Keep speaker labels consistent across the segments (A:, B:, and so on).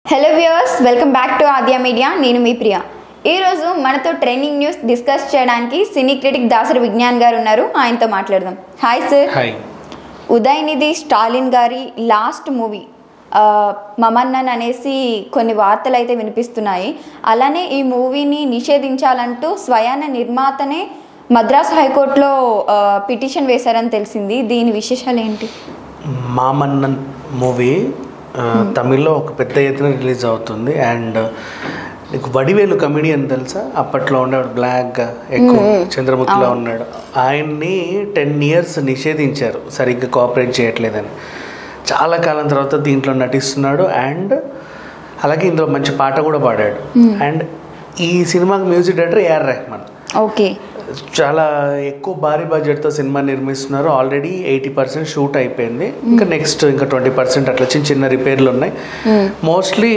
A: Hello viewers welcome back to Adya media నేను మీ ప్రియ ఈరోజు మనతో ట్రెండింగ్ న్యూస్ డిస్కస్ చేయడానికి సినీ క్రిటిక్ దాసరి విజ్ఞాన్ గారు ఉన్నారు ఆయనతో మాట్లాడదాం hi sir
B: hi
A: Udhayanidhi Stalin గారి లాస్ట్ మూవీ మమన్నన్ అనేసి కొన్ని వార్తలు అయితే వినిపిస్తున్నాయి అలానే ఈ మూవీని నిషేధించాలంటూ స్వయాన నిర్మాతనే మద్రాస్ హైకోర్టులో ఆ, పిటిషన్ వేశారని తెలిసింది దీని విశేషాలు ఏంటి
B: మామన్నన్ మూవీ ఆ, తమిళ్లో ఒక పెద్ద ఎత్తున రిలీజ్ అవుతుంది అండ్ నీకు వడివేలు కమెడియన్ తెలుసా అప్పట్లో ఉండేవాడు బ్లాక్గా ఎక్కువ చంద్రముఖిలో ఉన్నాడు ఆయన్ని టెన్ ఇయర్స్ నిషేధించారు సరిగ్గా కోఆపరేట్ చేయట్లేదని చాలా కాలం తర్వాత దీంట్లో నటిస్తున్నాడు అండ్ అలాగే ఇందులో మంచి పాట కూడా పాడాడు అండ్ ఈ సినిమాకి music director AR Rahman
A: okay
B: చాలా ఎక్కువ భారీ బడ్జెట్తో సినిమా నిర్మిస్తున్నారు ఆల్రెడీ ఎయిటీ పర్సెంట్ షూట్ అయిపోయింది ఇంకా నెక్స్ట్ ఇంకా ట్వంటీ పర్సెంట్ అట్లా చిన్న చిన్న రిపేర్లు ఉన్నాయి మోస్ట్లీ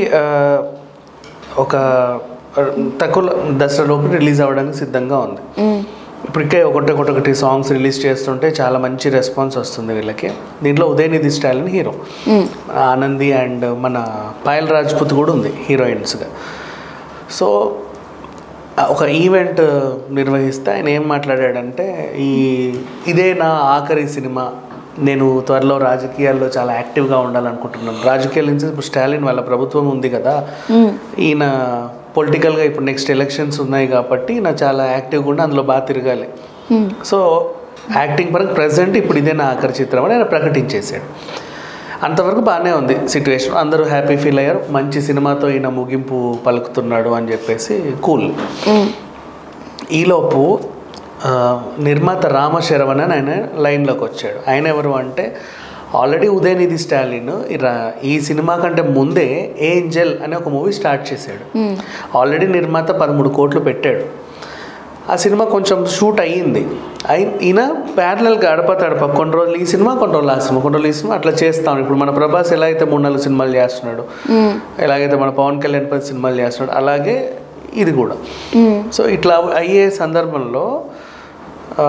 B: ఒక తక్కువ దసరా లోపు రిలీజ్ అవ్వడానికి సిద్ధంగా ఉంది ఇప్పటికే ఒకటి ఒకటొకటి సాంగ్స్ రిలీజ్ చేస్తుంటే చాలా మంచి రెస్పాన్స్ వస్తుంది వీళ్ళకి దీంట్లో ఉదయనిధి స్టాలిన్ హీరో ఆనంది అండ్ మన పాయల్ రాజ్పుత్ కూడా ఉంది హీరోయిన్స్గా సో ఆ ఒక ఈవెంట్ నిర్వహిస్తే ఆయన ఏం మాట్లాడాడంటే ఈ ఇదే నా ఆఖరి సినిమా నేను త్వరలో రాజకీయాల్లో చాలా యాక్టివ్గా ఉండాలనుకుంటున్నాను రాజకీయాల నుంచి ఇప్పుడు స్టాలిన్ వాళ్ళ ప్రభుత్వం ఉంది కదా ఈయన పొలిటికల్గా ఇప్పుడు నెక్స్ట్ ఎలక్షన్స్ ఉన్నాయి కాబట్టి నా చాలా యాక్టివ్గా ఉండి అందులో బాగా తిరగాలి సో యాక్టింగ్ పరంగా ప్రజెంట్ ఇప్పుడు ఇదే నా ఆఖరి చిత్రం అని ఆయన ప్రకటించేశాడు అంతవరకు బాగానే ఉంది సిచ్యువేషన్ అందరూ హ్యాపీ ఫీల్ అయ్యారు మంచి సినిమాతో ఈయన ముగింపు పలుకుతున్నాడు అని చెప్పేసి కూల్ ఈలోపు ఆ, నిర్మాత రామశరవణ్ అని ఆయన లైన్లోకి వచ్చాడు ఆయన ఎవరు అంటే ఆల్రెడీ ఉదయనిధి స్టాలిన్ ఈ రా- ఈ సినిమా కంటే ముందే ఏంజల్ అనే ఒక మూవీ స్టార్ట్ చేశాడు ఆల్రెడీ నిర్మాత పదమూడు కోట్లు పెట్టాడు ఆ సినిమా కొంచెం షూట్ అయ్యింది అయి ఈయన ప్యారలల్ గడప తడప కొన్ని రోజులు ఈ సినిమా కొన్ని రోజులు ఆ సినిమా కొన్ని రోజులు ఈ సినిమా అట్లా చేస్తాం ఇప్పుడు మన ప్రభాస్ ఎలా అయితే మూడు నాలుగు సినిమాలు చేస్తున్నాడు ఎలాగైతే మన పవన్ కళ్యాణ్ పది సినిమాలు చేస్తున్నాడు అలాగే ఇది కూడా సో ఇట్లా అయ్యే సందర్భంలో ఆ,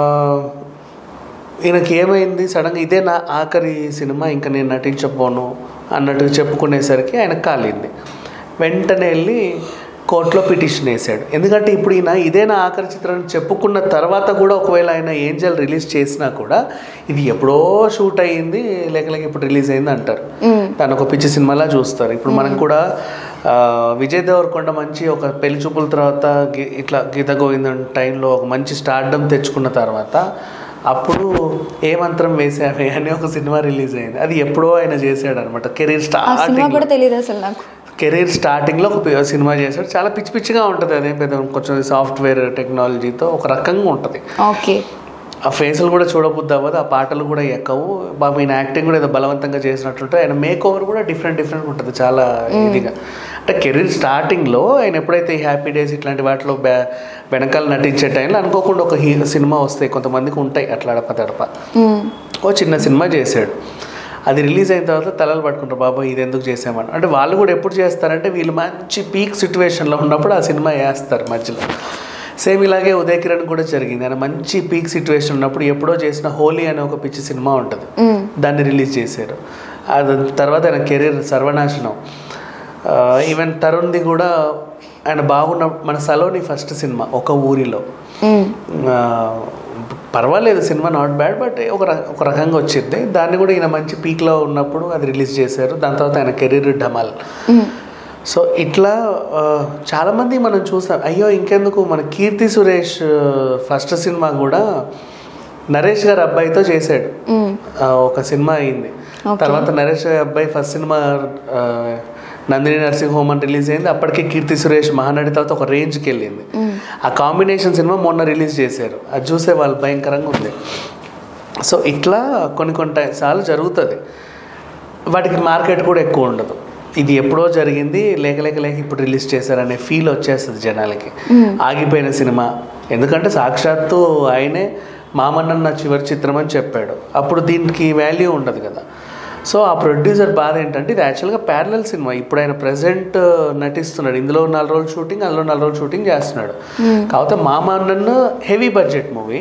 B: ఈయనకి ఏమైంది సడన్గా ఇదే నా ఆఖరి సినిమా ఇంకా నేను నటించబోను అన్నట్టు చెప్పుకునేసరికి ఆయన కాలింది వెంటనే వెళ్ళి కోర్టులో పిటిషన్ వేశాడు ఎందుకంటే ఇప్పుడు ఈయన ఇదే నా ఆఖరి చిత్రం అని చెప్పుకున్న తర్వాత కూడా ఒకవేళ ఆయన ఏంజల్ రిలీజ్ చేసినా కూడా ఇది ఎప్పుడో షూట్ అయ్యింది లేక లేక ఇప్పుడు రిలీజ్ అయింది అంటారు దాని ఒక పిచ్చి సినిమాలా చూస్తారు ఇప్పుడు మనకు కూడా ఆ, విజయ్ దేవరకొండ మంచి ఒక పెళ్లి చూపుల తర్వాత గి- ఇట్లా గీత గోవిందం టైంలో ఒక మంచి స్టార్డమ్ తెచ్చుకున్న తర్వాత అప్పుడు ఏ మంత్రం వేసామే అని ఒక సినిమా రిలీజ్ అయింది అది ఎప్పుడో ఆయన చేశాడు అనమాట కెరీర్
A: ఆ సినిమా
B: స్టార్టింగ్
A: కూడా తెలియదు అసలు నాకు
B: కెరీర్ స్టార్టింగ్లో ఒక పి- సినిమా చేశాడు చాలా పిచ్చి పిచ్చిగా ఉంటుంది అదే పెద్ద కొంచెం సాఫ్ట్వేర్ టెక్నాలజీతో ఒక రకంగా ఉంటుంది
A: ఓకే
B: ఆ ఫేసులు కూడా చూడబుద్ది అవ్వదు ఆ పాటలు కూడా ఎక్కవు బాబు ఈయన యాక్టింగ్ కూడా ఏదో బలవంతంగా చేసినట్టుంటే ఆయన మేక్ ఓవర్ కూడా డిఫరెంట్ డిఫరెంట్ ఉంటుంది చాలా ఇదిగా అంటే కెరీర్ స్టార్టింగ్లో ఆయన ఎప్పుడైతే ఈ హ్యాపీ డేస్ ఇట్లాంటి వాటిలో బె వెనకాల నటించే టైంలో అనుకోకుండా ఒక హీ సినిమా వస్తాయి కొంతమందికి ఉంటాయి అట్లా అడప తడప ఓ చిన్న సినిమా చేశాడు అది రిలీజ్ అయిన తర్వాత తలలు పట్టుకుంటారు బాబా ఇది ఎందుకు చేసామని అంటే వాళ్ళు కూడా ఎప్పుడు చేస్తారంటే వీళ్ళు మంచి పీక్ సిచ్యువేషన్లో ఉన్నప్పుడు ఆ సినిమా వేస్తారు మధ్యలో సేమ్ ఇలాగే ఉదయ్ కిరణ్ కూడా జరిగింది ఆయన మంచి పీక్ సిచ్యువేషన్ ఉన్నప్పుడు ఎప్పుడో చేసిన హోలీ అనే ఒక పిచ్చి సినిమా ఉంటుంది దాన్ని రిలీజ్ చేశారు అది తర్వాత ఆయన కెరీర్ సర్వనాశనం ఈవెన్ తరుణ్ది కూడా ఆయన బాగున్న మన సలోని ఫస్ట్ సినిమా ఒక ఊరిలో ఆ, పర్వాలేదు సినిమా నాట్ బ్యాడ్ బట్ ఒక ర- ఒక రకంగా వచ్చింది దాన్ని కూడా ఈయన మంచి పీక్లో ఉన్నప్పుడు అది రిలీజ్ చేశారు దాని తర్వాత ఆయన కెరీర్ ఢమాల్ సో ఇట్లా ఆ, చాలామంది మనం చూసాం అయ్యో ఇంకెందుకు మన కీర్తి సురేష్ ఫస్ట్ సినిమా కూడా నరేష్ గారి అబ్బాయితో చేశాడు ఆ, ఒక సినిమా అయింది తర్వాత నరేష్ గారి అబ్బాయి ఫస్ట్ సినిమా ఆ, నందిని నర్సింగ్ హోమ్ అని రిలీజ్ అయింది అప్పటికే కీర్తి సురేష్ మహానటి తర్వాత ఒక రేంజ్కి వెళ్ళింది ఆ కాంబినేషన్ సినిమా మొన్న రిలీజ్ చేశారు అది చూసే వాళ్ళు భయంకరంగా ఉంది సో ఇట్లా కొన్ని కొన్ని టై- సార్లు జరుగుతుంది వాటికి మార్కెట్ కూడా ఎక్కువ ఉండదు ఇది ఎప్పుడో జరిగింది లేక లేక లేక ఇప్పుడు రిలీజ్ చేశారనే ఫీల్ వచ్చేస్తుంది జనాలకి ఆగిపోయిన సినిమా ఎందుకంటే సాక్షాత్తు ఆయనే మామన్న నా చివరి చిత్రం అని చెప్పాడు అప్పుడు దీనికి వాల్యూ ఉండదు కదా సో ఆ ప్రొడ్యూసర్ బాధ ఏంటంటే ఇది యాక్చువల్గా ప్యారలల్ సినిమా ఇప్పుడు ఆయన ప్రజెంట్ నటిస్తున్నాడు ఇందులో నాలుగు రోజులు షూటింగ్ అందులో నాలుగు రోజులు షూటింగ్ చేస్తున్నాడు కాకపోతే Maamannan heavy budget movie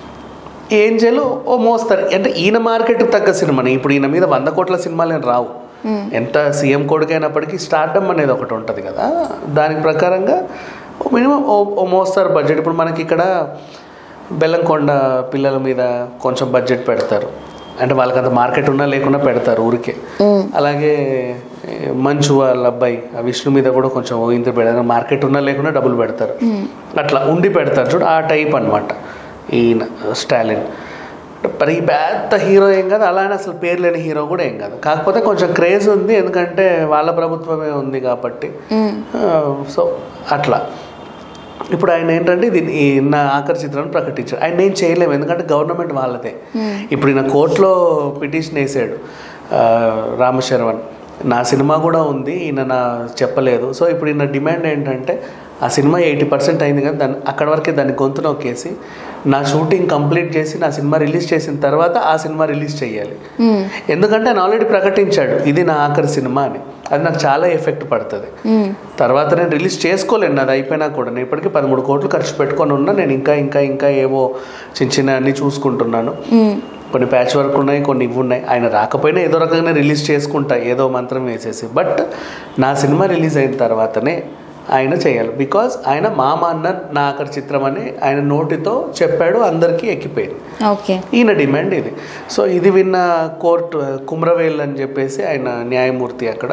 B: Angel ఓ మోస్తారు అంటే ఈయన మార్కెట్ తగ్గ సినిమాని ఇప్పుడు ఈయన మీద వంద కోట్ల సినిమాలు ఏం రావు ఎంత సీఎం కొడుకైనప్పటికీ స్టార్టమ్ అనేది ఒకటి ఉంటుంది కదా దాని ప్రకారంగా మినిమం ఓ మోస్తారు బడ్జెట్ ఇప్పుడు మనకి ఇక్కడ బెల్లంకొండ పిల్లల మీద కొంచెం బడ్జెట్ పెడతారు అంటే వాళ్ళకి అంత మార్కెట్ ఉన్నా లేకున్నా పెడతారు ఊరికే అలాగే ఏ, మంచు వాళ్ళ అబ్బాయి ఆ విష్ణు మీద కూడా కొంచెం ఓ ఇంత పెడతారు మార్కెట్ ఉన్నా లేకున్నా డబ్బులు పెడతారు అట్లా ఉండి పెడతారు చూడు ఆ టైప్ అన్నమాట ఈయన స్టాలిన్ మరి ఈ పెద్ద హీరో ఏం కాదు అలానే అసలు పేరు లేని హీరో కూడా ఏం కాదు కాకపోతే కొంచెం క్రేజ్ ఉంది ఎందుకంటే వాళ్ళ ప్రభుత్వమే ఉంది కాబట్టి సో అట్లా ఇప్పుడు ఆయన ఏంటంటే ఇది ఈ నా ఆఖరి చిత్రాన్ని ప్రకటించాడు ఆయన ఏం చేయలేము ఎందుకంటే గవర్నమెంట్ వాళ్ళదే ఇప్పుడు ఈయన కోర్టులో పిటిషన్ వేసాడు ఆ, రామశరవణ్ నా సినిమా కూడా ఉంది ఈయన నా చెప్పలేదు సో ఇప్పుడు ఈయన డిమాండ్ ఏంటంటే ఆ సినిమా ఎయిటీ పర్సెంట్ అయింది కదా దాన్ని అక్కడ వరకే దాన్ని గొంతు నొక్కేసి నా షూటింగ్ కంప్లీట్ చేసి నా సినిమా రిలీజ్ చేసిన తర్వాత ఆ సినిమా రిలీజ్ చేయాలి ఎందుకంటే ఆయన ఆల్రెడీ ప్రకటించాడు ఇది నా ఆఖరి సినిమా అని అది నాకు చాలా ఎఫెక్ట్ పడుతుంది తర్వాత నేను రిలీజ్ చేసుకోలేను అది అయిపోయినా కూడా నేను ఇప్పటికీ పదమూడు కోట్లు ఖర్చు పెట్టుకొని ఉన్నా నేను ఇంకా ఇంకా ఇంకా ఏవో చిన్న చిన్న అన్ని చూసుకుంటున్నాను కొన్ని ప్యాచ్ వర్క్ ఉన్నాయి కొన్ని ఇవి ఉన్నాయి ఆయన రాకపోయినా ఏదో రకంగా రిలీజ్ చేసుకుంటా ఏదో మంత్రం వేసేసి బట్ నా సినిమా రిలీజ్ అయిన తర్వాతనే ఆయన చేయాలి బికాజ్ ఆయన మామ అన్న నా ఆఖరి చిత్రం అని ఆయన నోటితో చెప్పాడు అందరికీ ఎక్కిపోయింది
A: ఓకే
B: ఈయన డిమాండ్ ఇది సో ఇది విన్న కోర్టు కుమ్రవేల్ అని చెప్పేసి ఆయన న్యాయమూర్తి అక్కడ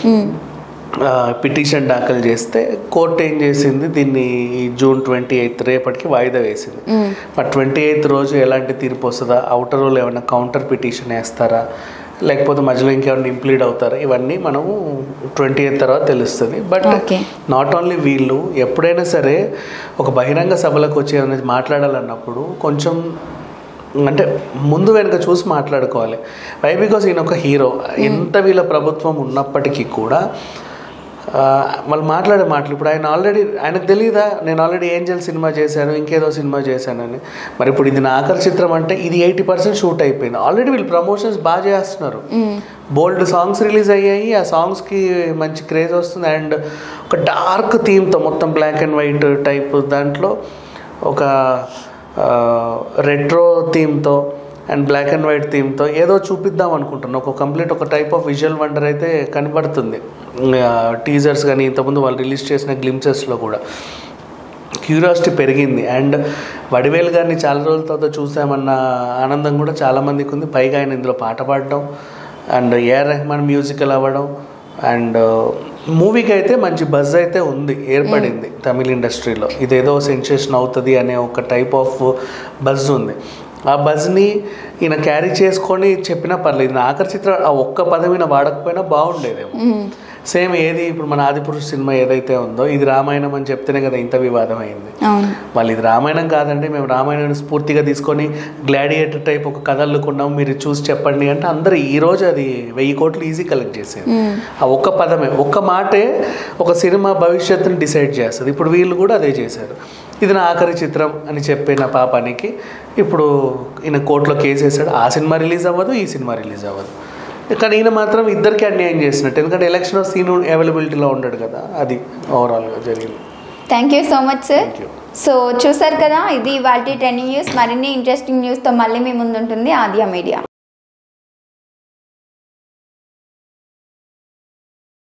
B: పిటిషన్ దాఖలు చేస్తే కోర్టు ఏం చేసింది దీన్ని ఈ జూన్ ట్వంటీ ఎయిత్ రేపటికి వాయిదా వేసింది మరి ట్వంటీ ఎయిత్ రోజు ఎలాంటి తీర్పు వస్తుందా అవుటర్ రోల్ ఏమైనా కౌంటర్ పిటిషన్ వేస్తారా లేకపోతే మధ్యలో ఇంకేమైనా ఇంప్లీడ్ అవుతారా ఇవన్నీ మనము ట్వంటీ ఎయిత్ తర్వాత తెలుస్తుంది బట్
A: Okay.
B: నాట్ ఓన్లీ వీళ్ళు ఎప్పుడైనా సరే ఒక బహిరంగ సభలకు వచ్చి ఏమైనా మాట్లాడాలన్నప్పుడు కొంచెం అంటే ముందు వెనుక చూసి మాట్లాడుకోవాలి వై బికాస్ ఈయన ఒక హీరో ఎంత వీళ్ళ ప్రభుత్వం ఉన్నప్పటికీ కూడా ఆ, వాళ్ళు మాట్లాడే మాటలు ఇప్పుడు ఆయన ఆల్రెడీ ఆయనకు తెలియదా నేను ఆల్రెడీ ఏంజల్ సినిమా చేశాను ఇంకేదో సినిమా చేశానని మరి ఇప్పుడు ఇది నా ఆఖరి చిత్రం అంటే ఇది ఎయిటీ పర్సెంట్ షూట్ అయిపోయింది ఆల్రెడీ వీళ్ళు ప్రమోషన్స్ బాగా చేస్తున్నారు బోల్డ్ సాంగ్స్ రిలీజ్ అయ్యాయి ఆ సాంగ్స్కి మంచి క్రేజ్ వస్తుంది అండ్ ఒక డార్క్ థీమ్తో మొత్తం బ్లాక్ అండ్ వైట్ టైప్ దాంట్లో ఒక రెట్రో థీమ్తో అండ్ బ్లాక్ అండ్ వైట్ థీమ్తో ఏదో చూపిద్దాం అనుకుంటున్నాను ఒక కంప్లీట్ ఒక టైప్ ఆఫ్ విజువల్ వండర్ అయితే కనబడుతుంది టీజర్స్ కానీ ఇంతకుముందు వాళ్ళు రిలీజ్ చేసిన గ్లిమ్సెస్లో కూడా క్యూరియాసిటీ పెరిగింది అండ్ వడివేలు గారిని చాలా రోజుల తర్వాత చూసామన్న ఆనందం కూడా చాలామందికి ఉంది పైగా ఆయన ఇందులో పాట పాడడం అండ్ ఏఆర్ రెహమాన్ మ్యూజికల్ అవ్వడం అండ్ మూవీకి అయితే మంచి బజ్ అయితే ఉంది ఏర్పడింది తమిళ ఇండస్ట్రీలో ఇదేదో సెన్సేషన్ అవుతుంది అనే ఒక టైప్ ఆఫ్ బజ్ ఉంది ఆ బజ్ని ఈయన క్యారీ చేసుకొని చెప్పినా పర్లేదు నా ఆఖరి చిత్రం ఆ ఒక్క పదం ఈయన వాడకపోయినా బాగుండేదేమో సేమ్ ఏది ఇప్పుడు మన ఆదిపురుష్ సినిమా ఏదైతే ఉందో ఇది రామాయణం అని చెప్తేనే కదా ఇంత వివాదం అయింది
A: అవును
B: వాళ్ళు ఇది రామాయణం కాదండి మేము రామాయణాన్ని స్ఫూర్తిగా తీసుకొని గ్లాడియేటర్ టైప్ ఒక కథ అల్లుకున్నాం మీరు చూసి చెప్పండి అంటే అందరూ ఈ రోజు అది వెయ్యి కోట్లు ఈజీ కలెక్ట్ చేసేది ఆ ఒక్క పదమే ఒక్క మాటే ఒక సినిమా భవిష్యత్తుని డిసైడ్ చేస్తుంది ఇప్పుడు వీళ్ళు కూడా అదే చేశారు ఇది నా ఆఖరి చిత్రం అని చెప్పిన పాపానికి ఇప్పుడు ఈయన కోర్టులో కేసు వేసాడు ఆ సినిమా రిలీజ్ అవ్వదు ఈ సినిమా రిలీజ్ అవ్వదు కానీ ఈయన మాత్రం ఇద్దరికి అన్యాయం చేసినట్టు ఎందుకంటే ఎలక్షన్ సీన్ అవైలబిలిటీలో ఉండడు కదా అది ఓవరాల్గా జరిగింది
A: thank you so much sir
B: thank you
A: so చూసారు కదా ఇది వాటి ట్రెండింగ్ న్యూస్ మరిన్ని ఇంట్రెస్టింగ్ న్యూస్తో మళ్ళీ మీ ముందు ఉంటుంది ఆద్యా మీడియా